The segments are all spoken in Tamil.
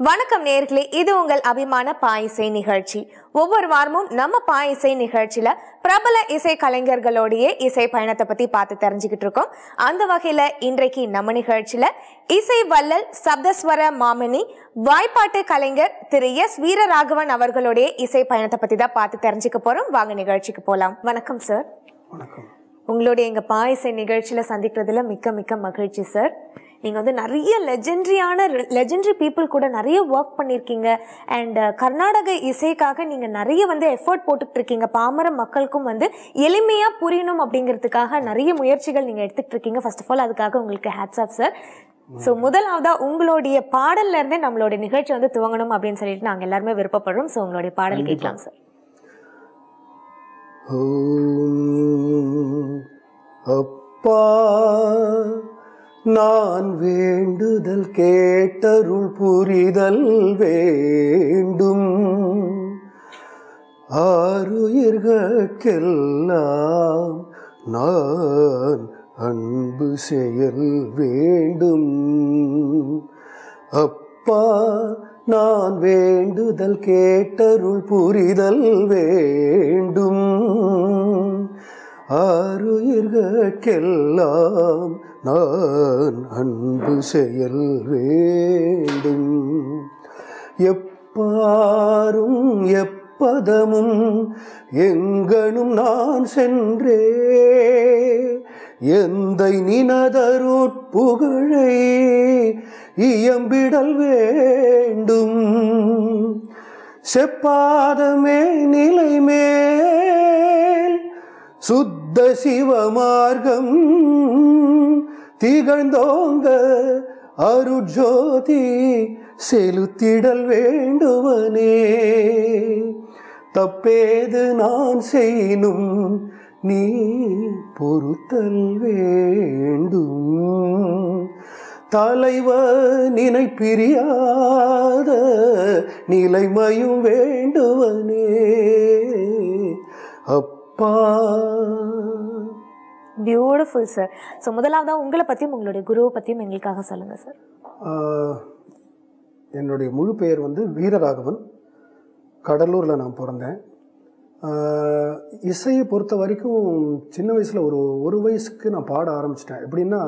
வணக்கம் நேர்களே இது உங்கள் அபிமான பாயிசை நிகழ்ச்சி ஒவ்வொரு வாரமும் நம்ம பாயிசை நிகழ்ச்சியில பிரபல இசை கலைஞர்களுடைய இசை பயணத்தை பத்தி பார்த்து தெரிஞ்சுக்கிட்டு இருக்கோம் அந்த வகையில இன்றைக்கு நம்ம நிகழ்ச்சியில இசை வள்ளல் சப்தஸ்வர மாமணி வாய்ப்பாட்டு கலைஞர் திரு எஸ் வீரராகவன் அவர்களுடைய இசை பயணத்தை பத்தி தான் பார்த்து தெரிஞ்சுக்க போறோம் வாங்க நிகழ்ச்சிக்கு போலாம் வணக்கம் சார் வணக்கம் உங்களுடைய எங்க பாயச நிகழ்ச்சியில சந்திக்கிறதுல மிக்க மிக்க மகிழ்ச்சி சார் நீங்க வந்து நிறைய லெஜெண்டரியான லெஜெண்டரி பீப்புள் கூட நிறைய ஒர்க் பண்ணியிருக்கீங்க அண்ட் கர்நாடக இசைக்காக நீங்க நிறைய வந்து எஃபர்ட் போட்டுட்டு இருக்கீங்க பாமர மக்களுக்கும் வந்து எளிமையா புரியணும் அப்படிங்கிறதுக்காக நிறைய முயற்சிகள் நீங்க எடுத்துட்டு இருக்கீங்க ஃபர்ஸ்ட் ஆஃப் ஆல் அதுக்காக உங்களுக்கு ஹேட்ஸ் ஆஃப் சார் ஸோ முதலாவதா உங்களுடைய பாடல்ல இருந்தே நம்மளுடைய நிகழ்ச்சி வந்து துவங்கணும் அப்படின்னு சொல்லிட்டு நாங்க எல்லாருமே விருப்பப்படுறோம் ஸோ உங்களுடைய பாடல் கேட்கலாம் சார் ஓம் அப்பா நான் வேண்டுதல் கேட்டருள் புரிதல் வேண்டும் ஆறுயிர்கட்கெல்லாம் நான் அன்பு செயல் வேண்டும் அப்பா நான் வேண்டுதல் கேட்டருள் புரிதல் வேண்டும் ஆறுயிர்கட்கெல்லாம் நான் அன்பு செயல் வேண்டும் எப்பாரும் எப்பதமும் எங்கனும் நான் சென்றே எந்தை நினதருட்புகழை இயம்பிடல் வேண்டும் செப்பாதமே நிலைமேல் சுத்த சிவமார்க்கம் திகழ்ந்தோங்க அருஜோதி செலுத்திடல் வேண்டுவனே தப்பேது நான் செய்யினும் நீ பொறுத்தல் வேண்டும் தலைவனினை பிரியாத நிலைமையும் வேண்டுவனே அப்பா பியூட்டிஃபுல் சார் ஸோ முதலாவதா உங்களை பத்தியும் உங்களுடைய குருவை பத்தியும் எங்களுக்காக சொல்லுங்க சார் ஆஹ், என்னுடைய முழு பெயர் வந்து வீரராகவன் கடலூரில் நான் பிறந்தேன் ஆஹ், இசையை பொறுத்த வரைக்கும் சின்ன வயசில் ஒரு ஒரு வயசுக்கு நான் பாட ஆரம்பிச்சிட்டேன் எப்படின்னா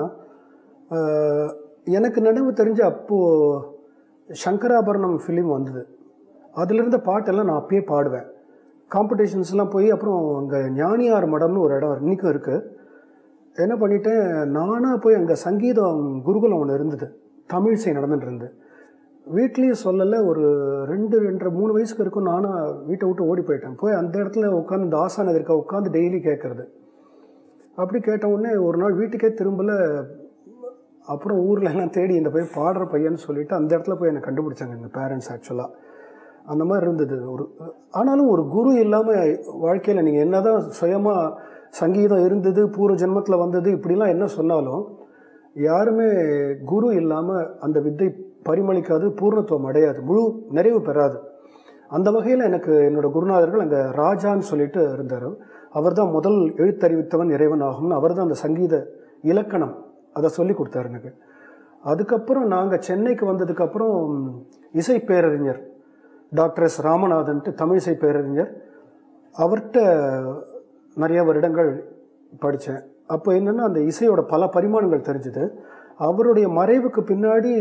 ஆஹ், எனக்கு நினைவு தெரிஞ்ச அப்போது சங்கராபரணம் ஃபிலிம் வந்தது அதிலிருந்த பாட்டெல்லாம் நான் அப்பயே பாடுவேன் காம்படிஷன்ஸ்லாம் போய் அப்புறம் அங்கே ஞானியார் மடம்னு ஒரு இடம் இன்றைக்கும் இருக்குது என்ன பண்ணிட்டேன் நானாக போய் அங்கே சங்கீதம் குருகுலம் ஒன்று இருந்தது தமிழ் இசை நடந்துட்டு இருந்து வீட்லேயும் சொல்லலை ஒரு ரெண்டு ரெண்டரை மூணு வயசுக்கு இருக்கும் நானாக வீட்டை விட்டு ஓடி போயிட்டேன் போய் அந்த இடத்துல உட்காந்து இந்த ஆசான இருக்க உட்காந்து டெய்லி கேட்குறது அப்படி கேட்ட உடனே ஒரு நாள் வீட்டுக்கே திரும்பல அப்புறம் ஊரில் எல்லாம் தேடி இந்த போய் பாடுற பையன்னு சொல்லிட்டு அந்த இடத்துல போய் என்னை கண்டுபிடிச்சாங்க எங்கள் பேரண்ட்ஸ் ஆக்சுவலாக அந்த மாதிரி இருந்தது ஒரு ஆனாலும் ஒரு குரு இல்லாமல் வாழ்க்கையில் நீங்கள் என்ன தான் சுயமாக சங்கீதம் இருந்தது பூர்வ ஜென்மத்தில் வந்தது இப்படிலாம் என்ன சொன்னாலும் யாருமே குரு இல்லாமல் அந்த வித்தை பரிமளிக்காது பூர்ணத்துவம் அடையாது முழு நிறைவு பெறாது அந்த வகையில் எனக்கு என்னோட குருநாதர்கள் அங்கே ராஜான்னு சொல்லிட்டு இருந்தார் அவர் தான் முதல் எழுத்தறிவித்தவன் இறைவன் ஆகும்னு அவர் தான் அந்த சங்கீத இலக்கணம் அதை சொல்லி கொடுத்தாரு எனக்கு அதுக்கப்புறம் நாங்கள் சென்னைக்கு வந்ததுக்கப்புறம் இசை பேரறிஞர் டாக்டர் எஸ் ராமநாதன்ட்டு தமிழ் இசை பேரறிஞர் அவர்கிட்ட நிறைய வருடங்கள் படித்தேன் அப்போ என்னென்னா அந்த இசையோட பல பரிமாணங்கள் தெரிஞ்சுது அவருடைய மறைவுக்கு பின்னாடி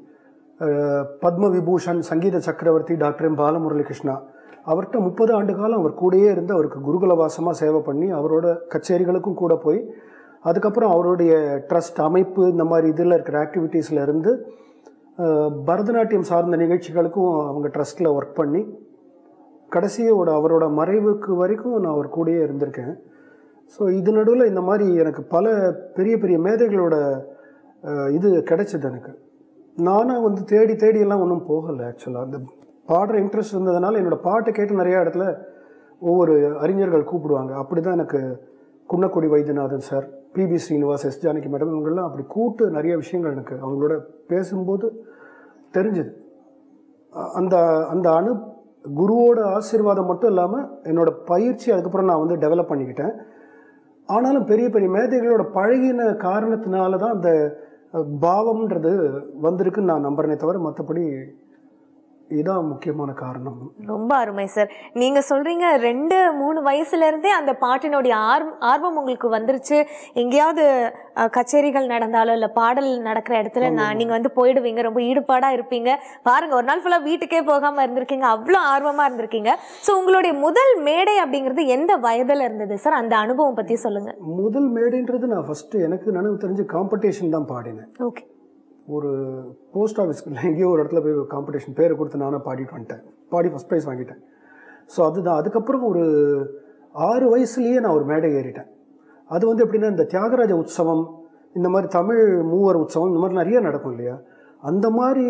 அஹ், பத்ம விபூஷன் சங்கீத சக்கரவர்த்தி டாக்டர் எம் பாலமுரளி கிருஷ்ணா அவர்கிட்ட முப்பது ஆண்டு காலம் அவர் கூடயே இருந்து அவருக்கு குருகுலவாசமாக சேவை பண்ணி அவரோட கச்சேரிகளுக்கும் கூட போய் அதுக்கப்புறம் அவருடைய ட்ரஸ்ட் அமைப்பு இந்த மாதிரி இதில் இருக்கிற ஆக்டிவிட்டீஸில் இருந்து அஹ், பரதநாட்டியம் சார்ந்த நிகழ்ச்சிகளுக்கும் அவங்க ட்ரஸ்ட்டில் ஒர்க் பண்ணி கடைசியோட அவரோட மறைவுக்கு வரைக்கும் நான் அவர் கூடயே இருந்திருக்கேன் ஸோ இது நடுவில் இந்த மாதிரி எனக்கு பல பெரிய பெரிய மேதைகளோட அஹ், இது கிடைச்சது எனக்கு நானாக வந்து தேடி தேடி எல்லாம் ஒன்றும் போகலை ஆக்சுவலாக அந்த பாடுற இன்ட்ரெஸ்ட் இருந்ததுனால என்னோட பாட்டை கேட்டு நிறையா இடத்துல ஒவ்வொரு அறிஞர்கள் கூப்பிடுவாங்க அப்படி தான் எனக்கு Kunnakudi Vaidyanathan sir PB Srinivas S Janaki madam இவங்கெல்லாம் அப்படி கூட்டு நிறைய விஷயங்கள் எனக்கு அவங்களோட பேசும்போது தெரிஞ்சுது அ- அந்த அந்த அணு குருவோட ஆசீர்வாதம் மட்டும் இல்லாமல் என்னோட பயிற்சி அதுக்கப்புறம் நான் வந்து டெவலப் பண்ணிக்கிட்டேன் ஆனாலும் பெரிய பெரிய மேதைகளோட பழகின காரணத்தினால தான் அந்த அஹ், பாவம்ன்றது வந்திருக்குன்னு நான் நம்புறேனே தவிர மற்றபடி இதுதான் முக்கியமான காரணம் ரொம்ப அருமை சார் நீங்க சொல்றீங்க ரெண்டு மூணு வயசுல இருந்தே அந்த பாட்டினுடைய ஆர்வம் ஆர்வம் உங்களுக்கு வந்துருச்சு எங்கேயாவது அஹ், கச்சேரிகள் நடந்தாலோ இல்ல பாடல் நடக்கிற இடத்துல நான் நீங்க வந்து போயிடுவீங்க ரொம்ப ஈடுபாடா இருப்பீங்க பாருங்க ஒரு நாள் ஃபுல்லா வீட்டுக்கே போகாம இருந்திருக்கீங்க அவ்வளோ ஆர்வமா இருந்திருக்கீங்க ஸோ உங்களுடைய முதல் மேடை அப்படிங்கிறது எந்த வயதுல இருந்தது சார் அந்த அனுபவம் பத்தி சொல்லுங்க முதல் மேடைன்றது நான் ஃபஸ்ட்டு எனக்கு நினைவு தெரிஞ்சு காம்படிஷன் தான் பாடினேன் ஓகே ஒரு போஸ்ட் ஆஃபீஸ்க்குள்ள எங்கேயோ ஒரு இடத்துல போய் காம்படிஷன் பேரை கொடுத்து நானே பாடிட்டு வந்துட்டேன் பாடி ஃபஸ்ட் ப்ரைஸ் வாங்கிட்டேன் ஸோ அதுதான் அதுக்கப்புறம் ஒரு ஆறு வயசுலேயே நான் ஒரு மேடை ஏறிட்டேன் அது வந்து எப்படின்னா இந்த தியாகராஜ உற்சவம் இந்த மாதிரி தமிழ் மூவர் உற்சவம் இந்த மாதிரி நிறைய நடக்கும் இல்லையா அந்த மாதிரி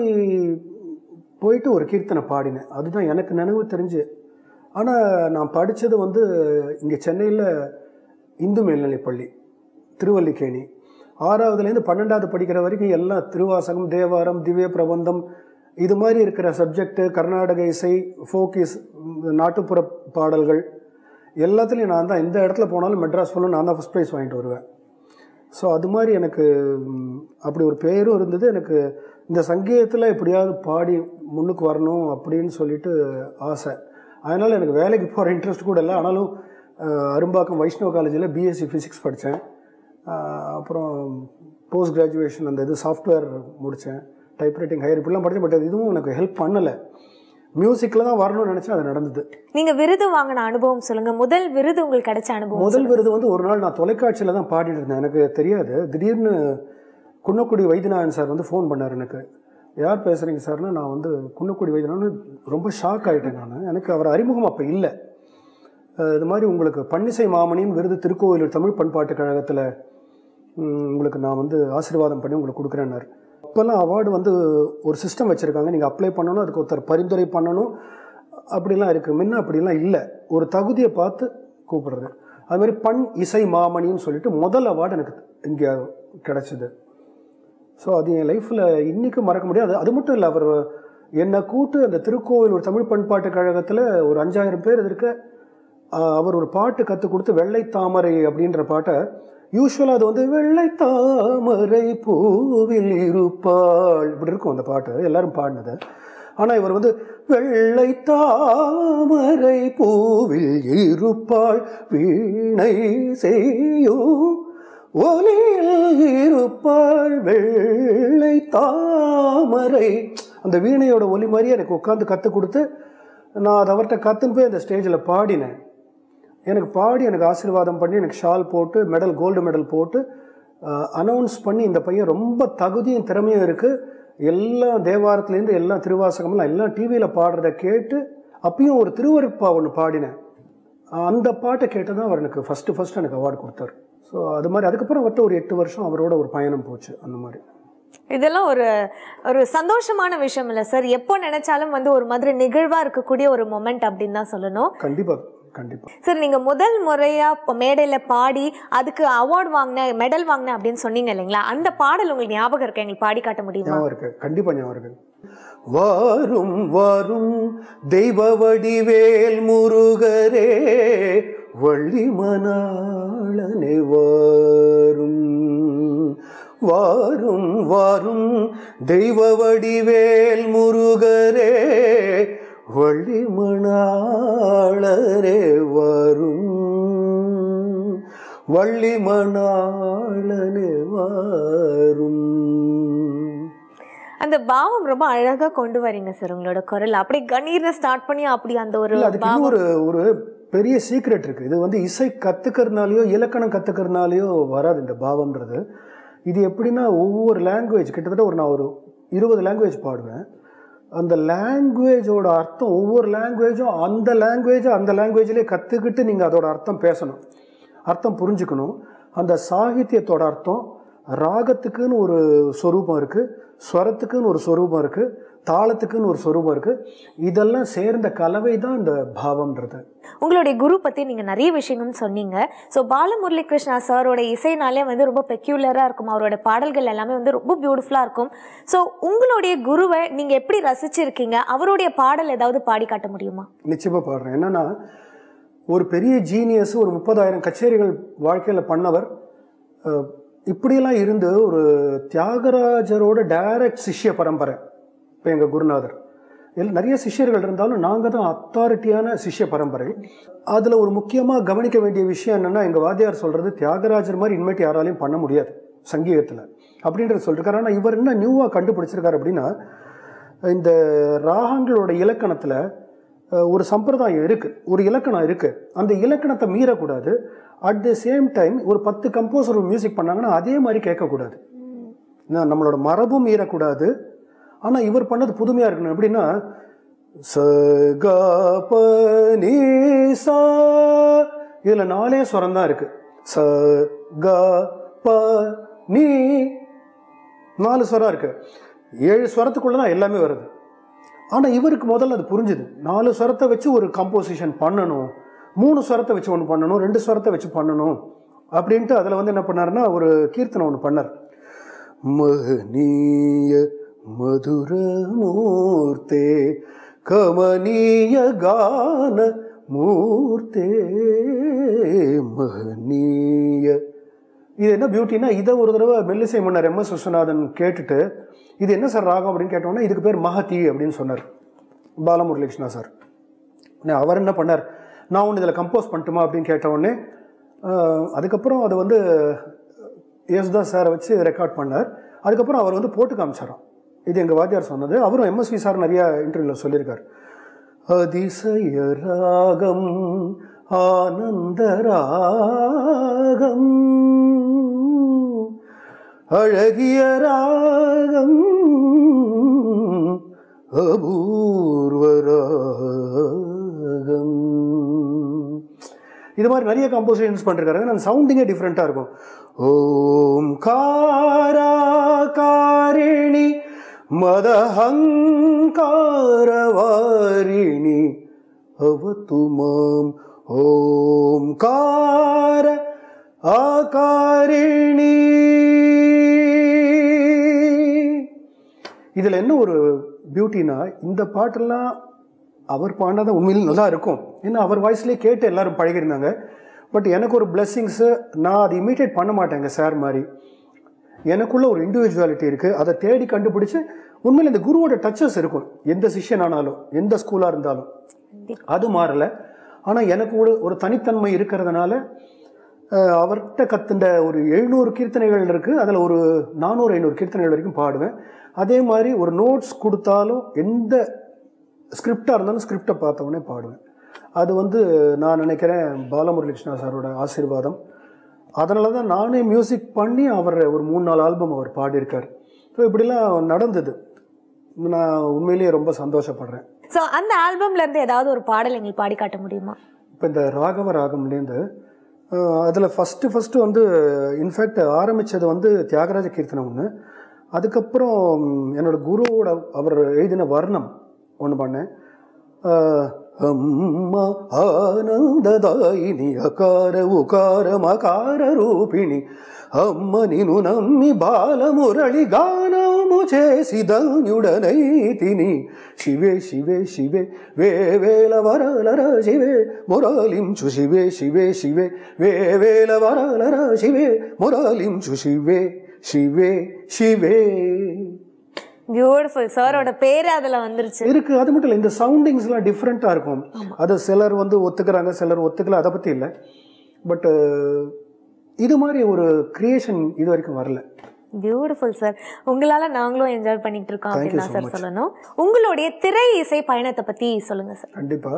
போயிட்டு ஒரு கீர்த்தனை பாடினேன் அதுதான் எனக்கு நினைவு தெரிஞ்சு ஆனால் நான் படித்தது வந்து இங்கே சென்னையில் இந்து மேல்நிலைப்பள்ளி திருவல்லிக்கேணி ஆறாவதுலேருந்து பன்னெண்டாவது படிக்கிற வரைக்கும் எல்லாம் திருவாசகம் தேவாரம் திவ்ய பிரபந்தம் இது மாதிரி இருக்கிற சப்ஜெக்ட்டு கர்நாடக இசை ஃபோக் இஸ் நாட்டுப்புற பாடல்கள் எல்லாத்துலேயும் நான் தான் எந்த இடத்துல போனாலும் மெட்ராஸ் ஃபுல்லும் நான் தான் ஃபஸ்ட் ப்ரைஸ் வாங்கிட்டு வருவேன் ஸோ அது மாதிரி எனக்கு ம், அப்படி ஒரு பேரும் இருந்தது எனக்கு இந்த சங்கீதத்தில் எப்படியாவது பாடி முன்னுக்கு வரணும் அப்படின்னு சொல்லிட்டு ஆசை அதனால் எனக்கு வேலைக்கு போகிற இன்ட்ரெஸ்ட் கூட இல்லை ஆனாலும் அஹ், அரும்பாக்கம் வைஷ்ணவ காலேஜில் பிஎஸ்சி ஃபிசிக்ஸ் படித்தேன் அப்புறம் போஸ்ட் கிராஜுவேஷன் அந்த இது சாஃப்ட்வேர் முடித்தேன் டைப்ரைட்டிங் ஹையர் இப்படிலாம் படித்தேன் பட் இதுவும் எனக்கு ஹெல்ப் பண்ணலை மியூசிக்கில் தான் வரணும்னு நினச்சேன் அது நடந்தது நீங்க விருது வாங்கின அனுபவம் சொல்லுங்க முதல் விருது உங்களுக்கு கிடைச்ச அனுபவம் முதல் விருது வந்து ஒரு நாள் நான் தொலைக்காட்சியில் தான் பாடிட்டு இருந்தேன் எனக்கு தெரியாது திடீர்னு குன்னக்குடி வைத்தியநாதன் சார் வந்து ஃபோன் பண்ணார் எனக்கு யார் பேசுகிறீங்க சார்னா நான் வந்து குன்னக்குடி வைத்தியநாதன் ரொம்ப ஷாக் ஆகிட்டேன் நான் எனக்கு அவர் அறிமுகம் அப்போ இல்லை அஹ் இது மாதிரி உங்களுக்கு பன்னிசை மாமணியின் விருது திருக்கோவிலூர் தமிழ் பண்பாட்டு கழகத்தில் உங்களுக்கு நான் வந்து ஆசீர்வாதம் பண்ணி உங்களுக்கு கொடுக்குறேன்னாரு அப்போல்லாம் அவார்டு வந்து ஒரு சிஸ்டம் வச்சுருக்காங்க நீங்கள் அப்ளை பண்ணணும் அதுக்கு ஒருத்தர் பரிந்துரை பண்ணணும் அப்படிலாம் இருக்குது முன்ன அப்படிலாம் இல்லை ஒரு தகுதியை பார்த்து கூப்பிடுறது அது மாதிரி பண் இசை மாமணின்னு சொல்லிட்டு முதல் அவார்டு எனக்கு இங்கே கிடச்சிது ஸோ அது என் லைஃப்பில் இன்றைக்கும் மறக்க முடியாது அது மட்டும் இல்லை அவர் என்னை கூட்டு அந்த திருக்கோவில் ஒரு தமிழ் பண்பாட்டு கழகத்தில் ஒரு அஞ்சாயிரம் பேர் இருக்க ஆஹ், அவர் ஒரு பாட்டு கற்றுக் கொடுத்து வெள்ளை தாமரை அப்படின்ற பாட்டை யூஸ்வலாக அது வந்து வெள்ளை தாமரை பூவில் இருப்பாள் இப்படி இருக்கும் அந்த பாட்டு எல்லாரும் பாடினது ஆனால் இவர் வந்து வெள்ளை தாமரை பூவில் இருப்பாள் வீணை செய்யும் ஒலியில் இருப்பாள் வெள்ளை தாமரை அந்த வீணையோட ஒலி மாதிரி எனக்கு உட்காந்து கற்றுக் கொடுத்து நான் அதை அவர்கிட்ட கற்றுன்னு போய் அந்த ஸ்டேஜில் பாடினேன் எனக்கு பாடி எனக்கு ஆசீர்வாதம் பண்ணி எனக்கு ஷால் போட்டு மெடல் கோல்டு மெடல் போட்டு அனௌன்ஸ் பண்ணி இந்த பையன் ரொம்ப தகுதியும் திறமையும் இருக்குது எல்லா தேவாரத்துலேருந்து எல்லா திருவாசகமெல்லாம் எல்லாம் டிவியில் பாடுறத கேட்டு அப்பயும் ஒரு திருவருப்பா ஒன்று பாடினேன் அந்த பாட்டை கேட்டு தான் அவர் எனக்கு ஃபஸ்ட்டு ஃபஸ்ட்டு எனக்கு அவார்டு கொடுத்தாரு ஸோ அது மாதிரி அதுக்கப்புறம் அவர்கிட்ட ஒரு எட்டு வருஷம் அவரோட ஒரு பயணம் போச்சு அந்த மாதிரி இதெல்லாம் ஒரு ஒரு சந்தோஷமான விஷயம் இல்லை சார் எப்போ நினைச்சாலும் வந்து ஒரு மாதிரி நிகழ்வா இருக்கக்கூடிய ஒரு மொமெண்ட் அப்படின்னு தான் சொல்லணும் கண்டிப்பாக கண்டிப்பாக சார் நீங்க முதல் முறையா இப்ப மேடையில பாடி அதுக்கு அவார்ட் வாங்கின மெடல் வாங்கின அப்படின்னு சொன்னீங்க இல்லைங்களா அந்த பாடல் உங்களுக்கு ஞாபகம் இருக்கு எங்களுக்கு பாடி காட்ட முடியுமா ஞாபகம் இருக்கு கண்டிப்பாக ஞாபகம் இருக்கு வாரும் வாரும் தெய்வ வடிவேல் முருகரே வள்ளி மணாளனே வாரும் வாரும் வாரும் தெய்வ வடிவேல் முருகரே வள்ளி மணாளரே வரும் வள்ளி மணாளனே வாரும் அந்த பாவம் ரொம்ப அழகா கொண்டு வரீங்க சார் உங்களோட குரல் அப்படி கணீர்னு ஸ்டார்ட் பண்ணி அப்படி அந்த ஒரு இல்ல அதுக்கு இன்னும் ஒரு ஒரு பெரிய சீக்ரெட் இருக்கு இது வந்து இசை கத்துக்கிறதுனாலயோ இலக்கணம் கத்துக்கிறதுனாலயோ வராது இந்த பாவம்ன்றது இது எப்படின்னா ஒவ்வொரு லாங்குவேஜ் கிட்டத்தட்ட ஒரு நான் ஒரு இருபது லாங்குவேஜ் பாடுவேன் அந்த லாங்குவேஜோட அர்த்தம் ஒவ்வொரு லாங்குவேஜும் அந்த லாங்குவேஜை அந்த லாங்குவேஜ்லேயே கற்றுக்கிட்டு நீங்கள் அதோட அர்த்தம் பேசணும் அர்த்தம் புரிஞ்சுக்கணும் அந்த சாகித்யத்தோட அர்த்தம் ராகத்துக்குன்னு ஒரு சொரூபம் இருக்குது ஸ்வரத்துக்குன்னு ஒரு சொரூபம் இருக்குது தாளத்துக்குன்னு ஒரு சொரூபம் இருக்குது இதெல்லாம் சேர்ந்த கலவை தான் இந்த பாவம்ன்றது உங்களுடைய குரு பத்தி நீங்க நிறைய விஷயங்கள் சொன்னீங்க ஸோ பாலமுரளி கிருஷ்ணா சாரோட இசைனாலே வந்து ரொம்ப பெக்யூலரா இருக்கும் அவரோட பாடல்கள் எல்லாமே வந்து ரொம்ப பியூட்டிஃபுல்லா இருக்கும் ஸோ உங்களுடைய குருவை நீங்க எப்படி ரசிச்சிருக்கீங்க அவருடைய பாடல் ஏதாவது பாடி காட்ட முடியுமா நிச்சயமாக பாடுறேன் என்னன்னா ஒரு பெரிய ஜீனியஸ் ஒரு முப்பதாயிரம் கச்சேரிகள் வாழ்க்கையில் பண்ணவர் அஹ், இப்படியெல்லாம் இருந்து ஒரு தியாகராஜரோட டைரக்ட் சிஷ்ய பரம்பரை இப்போ எங்கள் குருநாதர் எல் நிறைய சிஷ்யர்கள் இருந்தாலும் நாங்கள் தான் அத்தாரிட்டியான சிஷ்ய பரம்பரை அதில் ஒரு முக்கியமாக கவனிக்க வேண்டிய விஷயம் என்னென்னா எங்கள் வாத்தியார் சொல்கிறது தியாகராஜர் மாதிரி இனிமேட்டு யாராலையும் பண்ண முடியாது சங்கீதத்தில் அப்படின்றது சொல்லியிருக்காரு ஆனால் இவர் என்ன நியூவாக கண்டுபிடிச்சிருக்காரு அப்படின்னா இந்த ராகங்களோட இலக்கணத்தில் அஹ், ஒரு சம்பிரதாயம் இருக்குது ஒரு இலக்கணம் இருக்குது அந்த இலக்கணத்தை மீறக்கூடாது அட் த சேம் டைம் ஒரு பத்து கம்போசர் ஒரு மியூசிக் பண்ணாங்கன்னா அதே மாதிரி கேட்கக்கூடாது ஏன்னா, நம்மளோட மரபும் மீறக்கூடாது ஆனால் இவர் பண்ணது புதுமையாக இருக்கணும் எப்படின்னா ச க ப நீ சா இதில் நாலே ஸ்வரம் தான் இருக்குது ச க ப நீ நாலு ஸ்வரம் இருக்கு ஏழு ஸ்வரத்துக்குள்ள தான் எல்லாமே வருது ஆனால் இவருக்கு முதல்ல அது புரிஞ்சுது நாலு ஸ்வரத்தை வச்சு ஒரு கம்போசிஷன் பண்ணணும் மூணு ஸ்வரத்தை வச்சு ஒன்று பண்ணணும் ரெண்டு ஸ்வரத்தை வச்சு பண்ணணும் அப்படின்ட்டு அதில் வந்து என்ன பண்ணாருன்னா ஒரு கீர்த்தனை ஒன்று பண்ணார் மகனீய மதுரமூர்த்தே கமனீய கான மூர்த்தே மகனீய இது என்ன பியூட்டினா இதை ஒரு தடவை மெல்லிசை மன்னர் எம் எஸ் விஸ்வநாதன் கேட்டுட்டு இது என்ன சார் ராகம் அப்படின்னு கேட்டோன்னா இதுக்கு பேர் மகதி அப்படின்னு சொன்னார் பாலமுரளிகிருஷ்ணா சார் உடனே அவர் என்ன பண்ணார் நான் ஒன்று இதில் கம்போஸ் பண்ணட்டுமா அப்படின்னு கேட்ட உடனே ஆஹ், அதுக்கப்புறம் அதை வந்து யேசுதாஸ் சாரை வச்சு ரெக்கார்ட் பண்ணார் அதுக்கப்புறம் அவர் வந்து போட்டு காமிச்சாராம் இது எங்கள் வாத்தியார் சொன்னது அவரும் எம்எஸ்வி சார் நிறையா இன்டர்வியூவில் சொல்லியிருக்கார் அதிசய ராகம் ஆனந்த ராகம் அழகிய ராகம் அபூர்வ ராகம் இது மாதிரி நிறைய கம்போசிஷன்ஸ் பண்ணிருக்காரு அந்த சவுண்டிங்கே டிஃப்ரெண்ட்டாக இருக்கும் ஓம் காரா காரிணி மதஹங்காரவாரிணி அவத்து மாம் ஓம் கார ஆகாரிணி இதில் என்ன ஒரு பியூட்டினா இந்த பாட்டெல்லாம் அவர் பாடினதான் உண்மையில் நல்லா இருக்கும் ஏன்னா அவர் வாய்ஸ்லேயே கேட்டு எல்லாரும் பழகிருந்தாங்க பட் எனக்கு ஒரு பிளெஸ்ஸிங்ஸு நான் அதை இமிட்டேட் பண்ண மாட்டேங்க சார் மாதிரி எனக்குள்ள ஒரு இண்டிவிஜுவாலிட்டி இருக்குது அதை தேடி கண்டுபிடிச்சு உண்மையில் இந்த குருவோட டச்சஸ் இருக்கும் எந்த சிஷ்யன் ஆனாலும் எந்த ஸ்கூலாக இருந்தாலும் அது மாறல ஆனால் எனக்கு ஒரு ஒரு தனித்தன்மை இருக்கிறதுனால அஹ், அவர்கிட்ட கத்துண்ட ஒரு எழுநூறு கீர்த்தனைகள் இருக்குது அதில் ஒரு நானூறு ஐநூறு கீர்த்தனைகள் வரைக்கும் பாடுவேன் அதே மாதிரி ஒரு நோட்ஸ் கொடுத்தாலும் எந்த ஸ்கிரிப்டாக இருந்தாலும் ஸ்கிரிப்டை பார்த்த உடனே பாடுவேன் அது வந்து நான் நினைக்கிறேன் பாலமுரளிகிருஷ்ணா சாரோட ஆசீர்வாதம் அதனால தான் நானே மியூசிக் பண்ணி அவர் ஒரு மூணு நாலு ஆல்பம் அவர் பாடியிருக்கார் ஸோ இப்படிலாம் நடந்தது நான் உண்மையிலேயே ரொம்ப சந்தோஷப்படுறேன் ஸோ அந்த ஆல்பம்ல இருந்து ஏதாவது ஒரு பாடல் எங்களுக்கு பாடி காட்ட முடியுமா இப்போ இந்த ராகவ ராகம்லேருந்து அதில் ஃபஸ்ட்டு ஃபஸ்ட்டு வந்து இன்ஃபேக்ட் ஆரம்பித்தது வந்து தியாகராஜ கீர்த்தனை ஒன்று அதுக்கப்புறம் என்னோட குருவோட அவர் எழுதின வர்ணம் ஒன்று பண்ணேன் அஹ், அம்மா ఆనందదాయిని అకార ఉకార మకార రూపిణి అమ్మ నిను నమ్మి బాలమురళి గానము చేసి ధన్యుడనైతిని శివే శివే శివే వేవేల వరాలర శివే మురాలించు శివే శివే శివే వేవేల వరాలర శివే మురాలించు శివే శివే శివే பியூட்டிஃபுல் சாரோட பேரு அதுல வந்துருச்சு இருக்கு அது மட்டும் இல்லை இந்த சவுண்டிங்ஸ்லாம் டிஃப்ரெண்ட்டாக இருக்கும் அது சிலர் வந்து ஒத்துக்கிறாங்க சிலர் ஒத்துக்கல அதை பற்றி இல்லை பட் இது மாதிரி ஒரு கிரியேஷன் இது வரைக்கும் வரல பியூட்டிஃபுல் சார் உங்களால நாங்களும் என்ஜாய் பண்ணிட்டு இருக்கோம் Thank you அப்படின்னு so சார் much. சொல்லணும் உங்களுடைய திரை இசை பயணத்தை பத்தி சொல்லுங்க சார் கண்டிப்பாக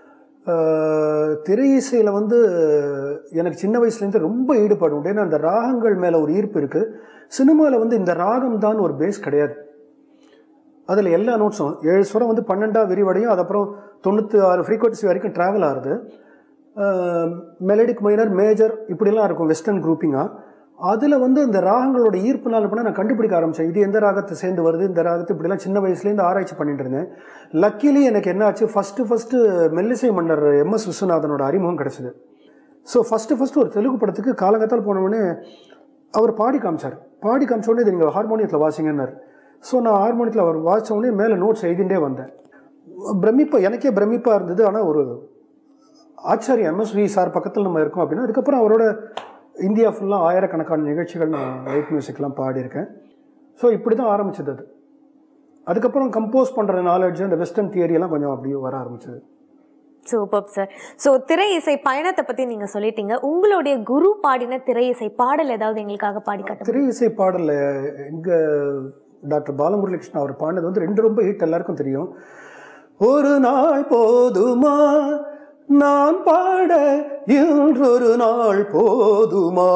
திரை இசையில் வந்து எனக்கு சின்ன வயசுலேருந்து ரொம்ப ஈடுபாடு உண்டு ஏன்னா அந்த ராகங்கள் மேலே ஒரு ஈர்ப்பு இருக்குது சினிமாவில் வந்து இந்த ராகம் தான் ஒரு பேஸ் கிடையாது அதில் எல்லா நோட்ஸும் ஏழு ஸ்வரம் வந்து பன்னெண்டா விரிவடையும் அது அப்புறம் தொண்ணூற்றி ஆறு ஃப்ரீக்வன்சி வரைக்கும் ட்ராவல் ஆகுது மெலடிக் மைனர் மேஜர் இப்படிலாம் இருக்கும் வெஸ்டர்ன் குரூப்பிங்காக அதில் வந்து இந்த ராகங்களோட ஈர்ப்புனால பண்ண நான் கண்டுபிடிக்க ஆரம்பித்தேன் இது எந்த ராகத்தை சேர்ந்து வருது இந்த ராகத்தை இப்படிலாம் சின்ன வயசுலேருந்து ஆராய்ச்சி பண்ணிட்டு இருந்தேன் லக்கிலி எனக்கு என்ன ஆச்சு ஃபஸ்ட்டு ஃபஸ்ட்டு மெல்லிசை மன்னர் எம்எஸ் விஸ்வநாதனோட அறிமுகம் கிடச்சிது ஸோ ஃபஸ்ட்டு ஃபஸ்ட்டு ஒரு தெலுங்கு படத்துக்கு காலங்கத்தால் போனவுடனே அவர் பாடி காமிச்சார் பாடி காமிச்ச உடனே இது நீங்கள் ஹார்மோனியத்தில் வாசிங்கன்னார் ஸோ நான் ஹார்மோனியத்தில் அவர் வாசிச்ச உடனே மேலே நோட்ஸ் எழுதிண்டே வந்தேன் பிரமிப்பா எனக்கே பிரமிப்பாக இருந்தது ஆனால் ஒரு ஆச்சாரிய எம்எஸ்வி சார் பக்கத்தில் நம்ம இருக்கோம் அப்படின்னா அதுக்கப்புறம் அவரோட இந்தியா ஃபுல்லாக ஆயிரக்கணக்கான நிகழ்ச்சிகள் நான் லைட் மியூசிக்லாம் பாடியிருக்கேன் ஸோ இப்படி தான் ஆரம்பிச்சது அது அதுக்கப்புறம் கம்போஸ் பண்ணுற நாலேஜ் அந்த வெஸ்டர்ன் தியரியெல்லாம் கொஞ்சம் அப்படியே வர ஆரம்பிச்சது சூப்பர் சார் ஸோ திரை இசை பயணத்தை பத்தி நீங்க சொல்லிட்டீங்க உங்களுடைய குரு பாடின திரை இசை பாடல் ஏதாவது எங்களுக்காக பாடி காட்டுங்க திரை இசை பாடலில் எங்கள் டாக்டர் பாலமுரளிகிருஷ்ணன் அவர் பாடினது வந்து ரெண்டு ரொம்ப ஹிட் எல்லாருக்கும் தெரியும் ஒரு நாள் போதுமா நான் பாட இன்றொரு நாள் போதுமா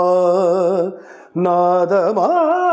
நாதமா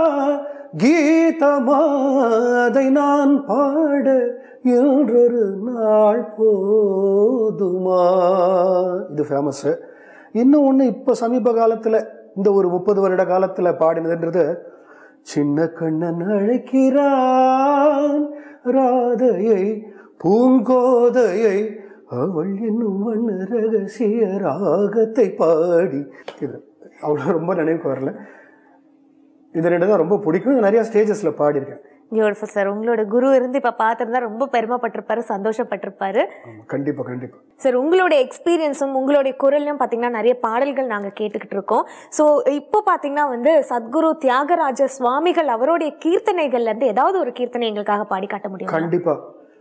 கீதமா அதை நான் பாட இன்றொரு நாள் போதுமா இது ஃபேமஸ்ஸு இன்னும் ஒன்று இப்போ சமீப காலத்தில் இந்த ஒரு முப்பது வருட காலத்தில் பாடினதுன்றது சின்ன கண்ணன் அழைக்கிறான் ராதையை பூங்கோதையை அவள் என்னும் வண்ண ரகசிய ராகத்தை பாடி இது அவ்வளோ ரொம்ப நினைவுக்கு வரல இது ரெண்டு தான் ரொம்ப பிடிக்கும் இது நிறையா ஸ்டேஜஸில் பாடியிருக்கேன் பியூட்டிஃபுல் சார் உங்களோட குரு இருந்து இப்ப பார்த்திருந்தா ரொம்ப பெருமைப்பட்டிருப்பாரு சந்தோஷப்பட்டிருப்பாரு ஆமாம் கண்டிப்பாக கண்டிப்பாக சார் உங்களுடைய எக்ஸ்பீரியன்ஸும் உங்களுடைய குரல்லையும் பார்த்தீங்கன்னா நிறைய பாடல்கள் நாங்கள் கேட்டுக்கிட்டு இருக்கோம் ஸோ இப்போ பார்த்தீங்கன்னா வந்து சத்குரு தியாகராஜ சுவாமிகள் அவருடைய கீர்த்தனைகள்ல இருந்து ஏதாவது ஒரு கீர்த்தனை எங்களுக்காக பாடி காட்ட முடியும் கண்டிப்பா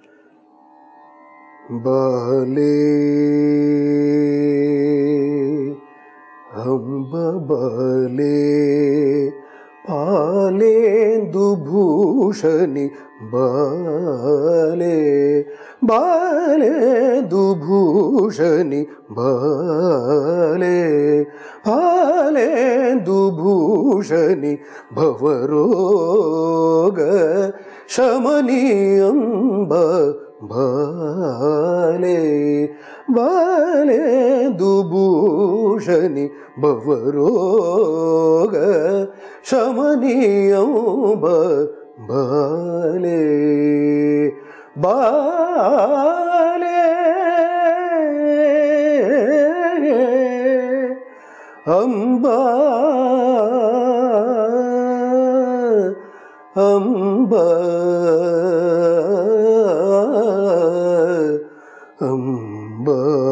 பாலே அம்ப பாலே பாலேந்து பூஷணி பாலே பாலேந்து பூஷணி பாலே பாலேந்து பூஷணி ಭವರೋಗ ಶಮನೀಯಂಬ ಬಾಲೆ ಬಾಲೆ ದುಭೂಷಣಿ ಭವರೋಗ ಶಮನೀಯಂಬ ಬಾಲೆ ಬಾಲೆ ಅಂಬಾ ಅಂಬ ಅಂಬ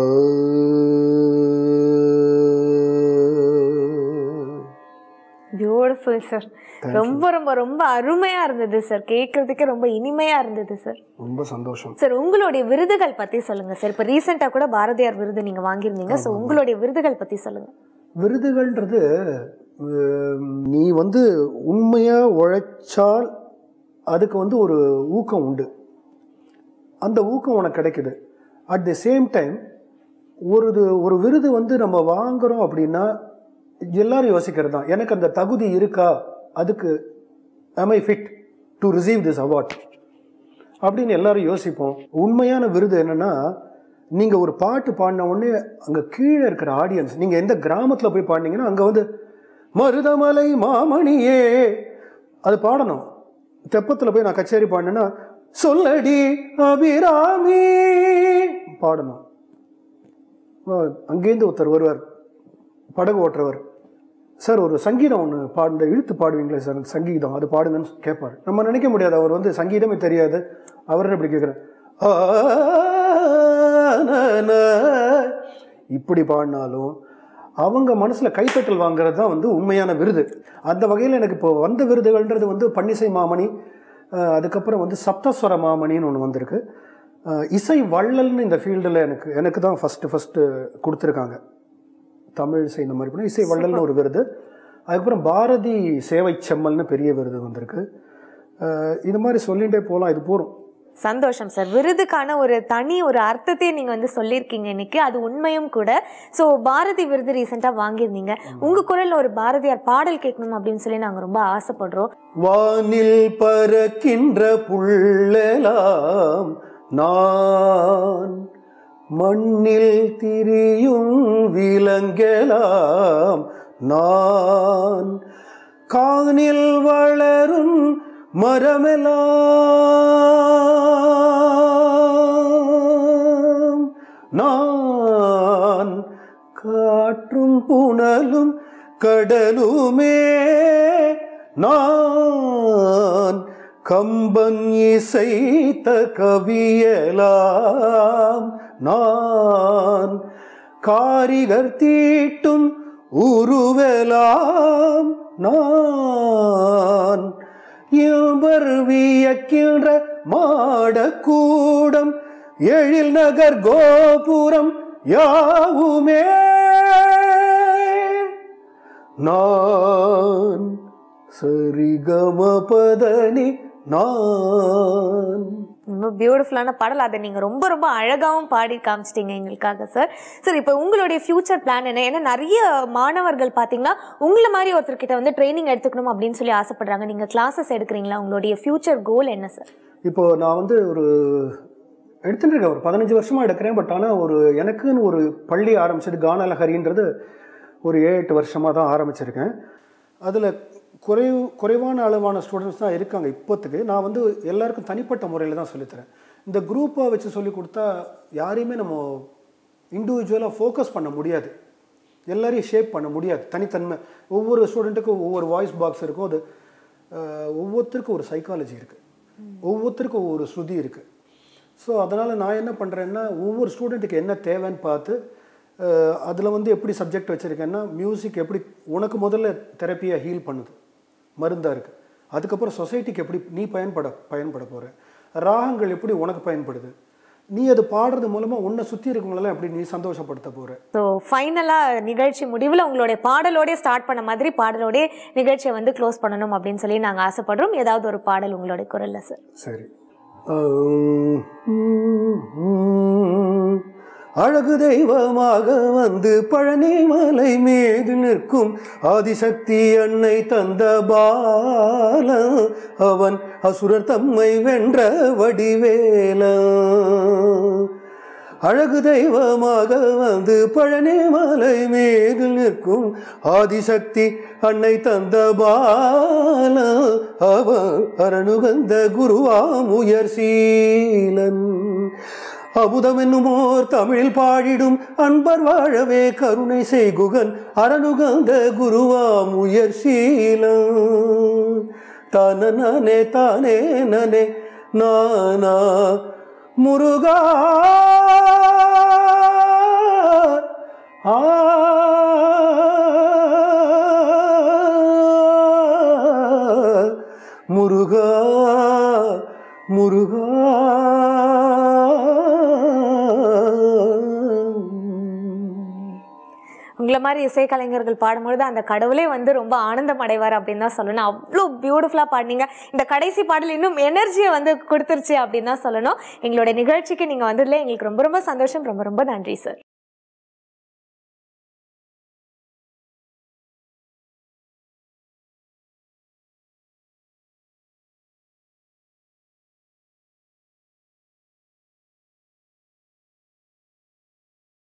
பியூட்டிஃபுல் சார் ரொம்ப ரொம்ப ரொம்ப அருமையா இருந்தது சார் கேட்கறதுக்கே ரொம்ப இனிமையா இருந்தது சார் ரொம்ப சந்தோஷம் சார் உங்களுடைய விருதுகள் பத்தி சொல்லுங்க சார் இப்போ ரீசெண்டா கூட பாரதியார் விருது நீங்க வாங்கியிருந்தீங்க ஸோ உங்களுடைய விருதுகள் பத்தி சொல்லுங்க விருதுகள்ன்றது அஹ், நீ வந்து உண்மையா உழைச்சால் அதுக்கு வந்து ஒரு ஊக்கம் உண்டு அந்த ஊக்கம் உனக்கு கிடைக்குது அட் தி சேம் டைம் ஒரு இது- ஒரு விருது வந்து நம்ம வாங்குறோம் அப்படின்னா எல்லாரும் யோசிக்கிறது தான் எனக்கு அந்த தகுதி இருக்கா அதுக்கு am I fit to receive this award அப்படின்னு எல்லாரும் யோசிப்போம் உண்மையான விருது என்னன்னா நீங்கள் ஒரு பாட்டு பாடின உடனே அங்கே கீழே இருக்கிற ஆடியன்ஸ் நீங்கள் எந்த கிராமத்தில் போய் பாடினீங்கன்னா அங்கே வந்து மருதமலை மாமணியே அது பாடணும் தெப்பத்தில் போய் நான் கச்சேரி பாடினேன்னா சொல்லடி அபிராமி பாடணும் அஹ் அங்கேருந்து ஒருத்தர் வருவார் படகு ஓட்டுறவர் சார் ஒரு சங்கீதம் ஒன்று பாடுந்த இழுத்து பாடுவீங்களே சார் அந்த சங்கீதம் அது பாடுங்கன்னு கேட்பார் நம்ம நினைக்க முடியாது அவர் வந்து சங்கீதமே தெரியாது அவர் இப்படி கேட்குறார் இப்படி பாடினாலும் அவங்க மனசில் கைத்தட்டல் வாங்குறது தான் வந்து உண்மையான விருது அந்த வகையில் எனக்கு இப்போ வந்த விருதுகள்ன்றது வந்து பன்னிசை மாமணி அஹ், அதுக்கப்புறம் வந்து சப்தஸ்வர மாமணின்னு ஒன்று வந்திருக்கு அஹ், இசை வள்ளல்னு இந்த ஃபீல்டில் எனக்கு எனக்கு தான் ஃபஸ்ட்டு ஃபஸ்ட்டு கொடுத்துருக்காங்க தமிழ் இசை இந்த மாதிரி பண்ணி இசை வள்ளல்னு ஒரு விருது அதுக்கப்புறம் பாரதி சேவை செம்மல்னு பெரிய விருது வந்திருக்கு அஹ் இது மாதிரி சொல்லிகிட்டே போகலாம் இது போகிறோம் சந்தோஷம் சார் விருதுக்கான ஒரு தனி ஒரு அர்த்தத்தை நீங்க வந்து சொல்லியிருக்கீங்க இன்னைக்கு அது உண்மையும் கூட ஸோ பாரதி விருது ரீசெண்டா வாங்கியிருந்தீங்க உங்க குரல்ல ஒரு பாரதியார் பாடல் கேட்கணும் அப்படின்னு சொல்லி நாங்க ரொம்ப ஆசைப்படுறோம் வானில் பறக்கின்ற புள்ளெலாம் நான் மண்ணில் திரியும் விலங்கெலாம் நான் கானில் வளரும் மரமெலாம் நான் காற்றும் புனலும் கடலுமே நான் கம்பன் இசைத்த கவியலாம் நான் காரிகர் தீட்டும் உருவலாம் நான் இவர் வியக்கின்ற மாடக்கூடம் எழில் நகர் கோபுரம் யாவுமே நான் சரிகம பதனி நான் ரொம்ப பியூட்டிஃபுல்லான பாடல் அதை நீங்கள் ரொம்ப ரொம்ப அழகாகவும் பாடி காமிச்சிட்டீங்க எங்களுக்காக சார் சார் இப்போ உங்களுடைய ஃபியூச்சர் பிளான் என்ன ஏன்னா நிறைய மாணவர்கள் பார்த்தீங்கன்னா உங்களை மாதிரி ஒருத்தர்கிட்ட வந்து ட்ரைனிங் எடுத்துக்கணும் அப்படின்னு சொல்லி ஆசைப்படுறாங்க நீங்கள் கிளாஸஸ் எடுக்கிறீங்களா உங்களுடைய ஃபியூச்சர் கோல் என்ன சார் இப்போ நான் வந்து ஒரு எடுத்துட்டு இருக்கேன் ஒரு பதினஞ்சு வருஷமா எடுக்கிறேன் பட் ஆனால் ஒரு எனக்குன்னு ஒரு பள்ளி ஆரம்பிச்சது கானலஹரின்றது ஒரு ஏழு எட்டு வருஷமாக தான் ஆரம்பிச்சிருக்கேன் அதில் குறைவு குறைவான அளவான ஸ்டூடெண்ட்ஸ் தான் இருக்காங்க இப்போத்துக்கு நான் வந்து எல்லாருக்கும் தனிப்பட்ட முறையில் தான் சொல்லித்தரேன் இந்த குரூப்பாக வச்சு சொல்லி கொடுத்தா யாரையுமே நம்ம இண்டிவிஜுவலாக ஃபோக்கஸ் பண்ண முடியாது எல்லாரையும் ஷேப் பண்ண முடியாது தனித்தன்மை ஒவ்வொரு ஸ்டூடெண்ட்டுக்கும் ஒவ்வொரு வாய்ஸ் பாக்ஸ் இருக்கும் அது அஹ், ஒவ்வொருத்தருக்கும் ஒரு சைக்காலஜி இருக்குது ஒவ்வொருத்தருக்கும் ஒவ்வொரு ஸ்ருதி இருக்குது ஸோ அதனால் நான் என்ன பண்ணுறேன்னா ஒவ்வொரு ஸ்டூடெண்ட்டுக்கு என்ன தேவைன்னு பார்த்து அதில் வந்து எப்படி சப்ஜெக்ட் வச்சுருக்கேன்னா மியூசிக் எப்படி உனக்கு முதல்ல தெரப்பியை ஹீல் பண்ணுது மருந்தாக இருக்குது அதுக்கப்புறம் சொசைட்டிக்கு எப்படி நீ பயன்பட பயன்பட போகிற ராகங்கள் எப்படி உனக்கு பயன்படுது நீ அது பாடுறது மூலமாக உன்னை சுற்றி இருக்கவங்களெல்லாம் எப்படி நீ சந்தோஷப்படுத்த போகிற ஸோ ஃபைனலாக நிகழ்ச்சி முடிவில் உங்களுடைய பாடலோடய ஸ்டார்ட் பண்ண மாதிரி பாடலோடய நிகழ்ச்சியை வந்து க்ளோஸ் பண்ணணும் அப்படின்னு சொல்லி நாங்கள் ஆசைப்படுறோம் ஏதாவது ஒரு பாடல் உங்களுடைய குரலில் சார் சரி ஆம், ம், ம். அழகு தெய்வமாக வந்து பழனி மலை மீது நிற்கும் ஆதிசக்தி அன்னை தந்த பால அவன் அசுரர் தம்மை வென்ற வடிவேல அழகு தெய்வமாக வந்து பழனி மலை மீது நிற்கும் ஆதிசக்தி அன்னை தந்த பால அவ அரணுகந்த குருவாம் உயர் சீலன் அமுதம் என்னுமோர் தமிழில் பாடிடும் அன்பர் வாழவே கருணை செய்குகன் அரணுகந்த குருவாம் உயர் சீலன் தான நானே தானே நனே நானா முருகா ஆ முருகா முருகா உங்களை மாதிரி இசைக்கலைஞர்கள் பாடும்பொழுது அந்த கடவுளே வந்து ரொம்ப ஆனந்தம் அடைவார் அப்படின்னு தான் சொல்லணும் அவ்வளோ பியூட்டிஃபுல்லாக பாடினீங்க இந்த கடைசி பாடல் இன்னும் எனர்ஜியை வந்து கொடுத்துருச்சு அப்படின்னு தான் சொல்லணும் எங்களோட நிகழ்ச்சிக்கு நீங்கள் வந்ததுல எங்களுக்கு ரொம்ப ரொம்ப சந்தோஷம் ரொம்ப ரொம்ப நன்றி சார்